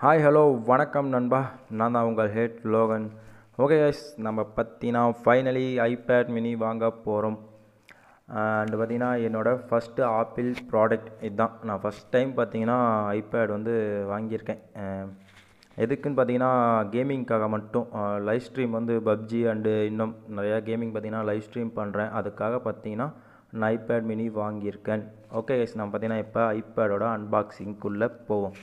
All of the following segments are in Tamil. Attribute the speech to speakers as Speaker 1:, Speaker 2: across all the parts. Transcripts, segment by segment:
Speaker 1: ஹாய் ஹலோ வணக்கம் நண்பா நான் தான் உங்கள் ஹேட் லோகன் ஓகே கைஸ் நம்ம பார்த்தீங்கன்னா ஃபைனலி ஐபேட் மினி வாங்க போகிறோம் அண்டு பார்த்தீங்கன்னா என்னோடய ஃபஸ்ட்டு ஆப்பிள் ப்ராடக்ட் இதுதான் நான் ஃபஸ்ட் டைம் பார்த்தீங்கன்னா ஐபேட் வந்து வாங்கியிருக்கேன் அஹ், எதுக்குன்னு பார்த்தீங்கன்னா கேமிங்க்காக மட்டும் லைவ் ஸ்ட்ரீம் வந்து பப்ஜி அண்டு இன்னும் நிறையா கேமிங் பார்த்தீங்கன்னா லைவ் ஸ்ட்ரீம் பண்ணுறேன் அதுக்காக பார்த்தீங்கன்னா நான் ஐபேட் மினி வாங்கியிருக்கேன் ஓகே கைஸ் நான் பார்த்தீங்கன்னா இப்போ ஐபேடோட அன்பாக்சிங்குள்ளே போவோம்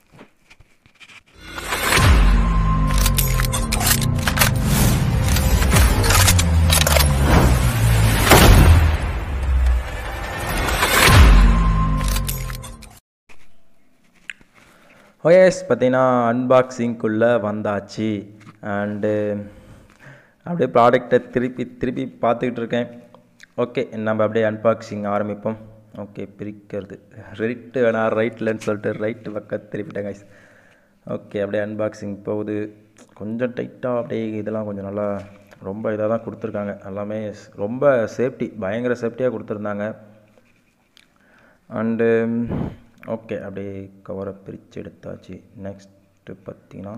Speaker 1: ஓஎஸ் பார்த்தீங்கன்னா அன்பாக்சிங்குள்ளே வந்தாச்சு அண்டு அப்படியே ப்ராடக்டை திருப்பி திருப்பி பார்த்துக்கிட்டு இருக்கேன் ஓகே நம்ம அப்படியே அன்பாக்சிங் ஆரம்பிப்போம் ஓகே பிரிக்கிறது ரைட்டு வேணா ரைட்லன்னு சொல்லிட்டு ரைட்டு பக்கம் திருப்பிட்டேன் கைஸ் ஓகே அப்படியே அன்பாக்சிங் போகுது கொஞ்சம் டைட்டாக அப்படியே இதெல்லாம் கொஞ்சம் நல்லா ரொம்ப இதாக தான் கொடுத்துருக்காங்க எல்லாமே ஸ்- ரொம்ப சேஃப்டி பயங்கர சேஃப்டியாக கொடுத்துருந்தாங்க அண்டு ஓகே அப்படியே கவரை பிரித்து எடுத்தாச்சு நெக்ஸ்ட்டு பார்த்தீங்கன்னா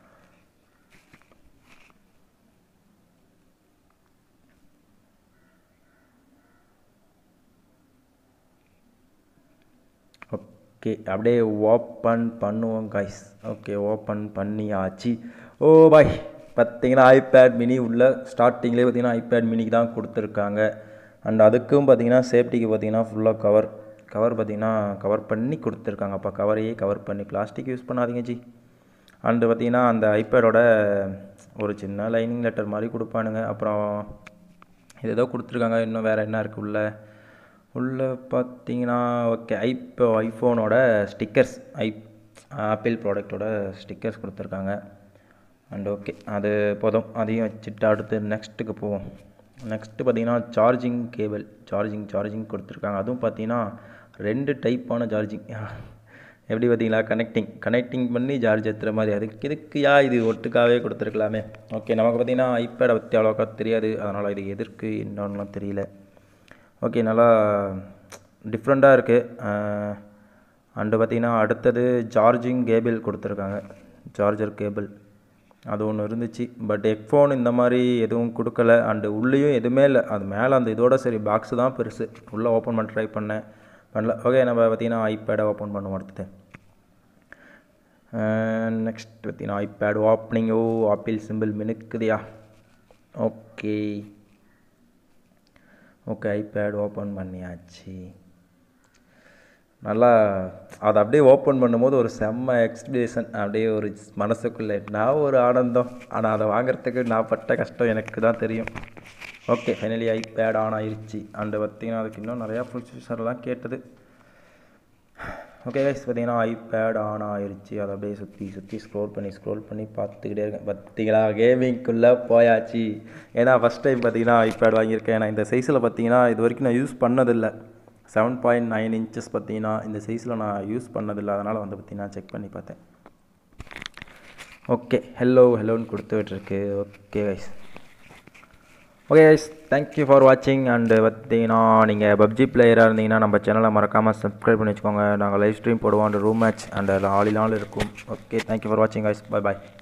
Speaker 1: ஓகே அப்படியே ஓப்பன் பண்ணுவோம் கைஸ் ஓகே ஓப்பன் பண்ணியாச்சு ஓ பாய் பார்த்தீங்கன்னா ஐபேட் மினி உள்ள ஸ்டார்டிங்லேயே பார்த்தீங்கன்னா ஐபேட் மினிக்கு தான் கொடுத்துருக்காங்க அண்ட் அதுக்கும் பார்த்தீங்கன்னா சேஃப்டிக்கு பார்த்தீங்கன்னா ஃபுல்லாக கவர் கவர் பார்த்தீங்கன்னா கவர் பண்ணி கொடுத்துருக்காங்க அப்போ கவரையே கவர் பண்ணி பிளாஸ்டிக் யூஸ் பண்ணாதீங்க ஜி அண்டு பார்த்தீங்கன்னா அந்த ஐபேடோட ஒரு சின்ன லைனிங் லெட்டர் மாதிரி கொடுப்பானுங்க அப்புறம் இது ஏதோ கொடுத்துருக்காங்க இன்னும் வேறு என்ன இருக்குது உள்ள உள்ளே பார்த்தீங்கன்னா ஓகே ஐப்போ ஐஃபோனோட ஸ்டிக்கர்ஸ் ஐ ஆப்பிள் ப்ராடக்டோட ஸ்டிக்கர்ஸ் கொடுத்துருக்காங்க அண்ட் ஓகே அது போதும் அதையும் வச்சுட்டு அடுத்து நெக்ஸ்ட்டுக்கு போவோம் நெக்ஸ்ட்டு பார்த்தீங்கன்னா சார்ஜிங் கேபிள் சார்ஜிங் சார்ஜிங் கொடுத்துருக்காங்க அதுவும் பார்த்தீங்கன்னா ரெண்டு டைப்பான சார்ஜிங் எப்படி பார்த்தீங்களா கனெக்டிங் கனெக்டிங் பண்ணி சார்ஜ் ஏற்றுற மாதிரி அதுக்கு எதுக்குயா இது ஒட்டுக்காவே கொடுத்துருக்கலாமே ஓகே நமக்கு பார்த்தீங்கன்னா ஐபேடை பற்றி அவ்வளோக்கா தெரியாது அதனால் இது எதற்கு என்னன்னுலாம் தெரியல ஓகே நல்லா டிஃப்ரெண்ட்டாக இருக்குது அண்டு பார்த்தீங்கன்னா அடுத்தது சார்ஜிங் கேபிள் கொடுத்துருக்காங்க சார்ஜர் கேபிள் அது ஒன்று இருந்துச்சு பட் ஹெட்ஃபோன் இந்த மாதிரி எதுவும் கொடுக்கல அண்டு உள்ளேயும் எதுவுமே இல்லை அது மேலே அந்த இதோட சரி பாக்ஸு தான் பெருசு உள்ளே ஓப்பன் பண்ண ட்ரை பண்ணேன் பண்ணல ஓகே நம்ம பார்த்தீங்கன்னா ஐபேடை ஓப்பன் பண்ணுவோம் அடுத்தது நெக்ஸ்ட் பார்த்தீங்கன்னா ஐபேட் ஓப்பனிங் ஓ ஆப்பிள் சிம்பிள் மினுக்குதியா ஓகே ஓகே ஐபேட் ஓப்பன் பண்ணியாச்சு நல்லா அதை அப்படியே ஓப்பன் பண்ணும்போது ஒரு செம்ம எக்ஸ்பிரேஷன் அப்படியே ஒரு மனசுக்குள்ளே நான் ஒரு ஆனந்தம் ஆனால் அதை வாங்குறதுக்கு நான் பட்ட கஷ்டம் எனக்கு தான் தெரியும் ஓகே ஃபைனலி ஐபேட் ஆன் ஆயிருச்சு அண்டு பார்த்தீங்கன்னா அதுக்கு இன்னும் நிறையா ஃபீச்சர்லாம் கேட்டது ஓகே கைஸ் பார்த்தீங்கன்னா ஐபேட் ஆன் ஆயிருச்சு அதை அப்படியே சுற்றி சுற்றி ஸ்க்ரோல் பண்ணி ஸ்க்ரோல் பண்ணி பார்த்துக்கிட்டே இருக்கேன் பார்த்தீங்களா கேமிங்குள்ளே போயாச்சு ஏன்னா ஃபஸ்ட் டைம் பார்த்தீங்கன்னா ஐபேட் வாங்கியிருக்கேன் ஏன்னா இந்த சைஸில் பார்த்தீங்கன்னா இது வரைக்கும் நான் யூஸ் பண்ணதில்லை செவன் பாயிண்ட் நைன் இன்ச்சஸ் பார்த்தீங்கன்னா இந்த சைஸில் நான் யூஸ் பண்ணதில்லை அதனால் வந்து பார்த்தீங்கன்னா செக் பண்ணி பார்த்தேன் ஓகே ஹலோ ஹலோன்னு கொடுத்துட்ருக்கு okay guys okay guys thank you for வாட்சிங் அண்டு பார்த்தீங்கன்னா நீங்கள் பப்ஜி பிளேயராக இருந்தீங்கன்னா நம்ம சேனலை மறக்காமல் சப்ஸ்கிரைப் பண்ணி வச்சுக்கோங்க நாங்கள் லைவ் ஸ்ட்ரீம் போடுவோம் அந்த room match and all in all இருக்கும் ஓகே தேங்க்யூ ஃபார் வாட்சிங் கைஸ் பை பாய்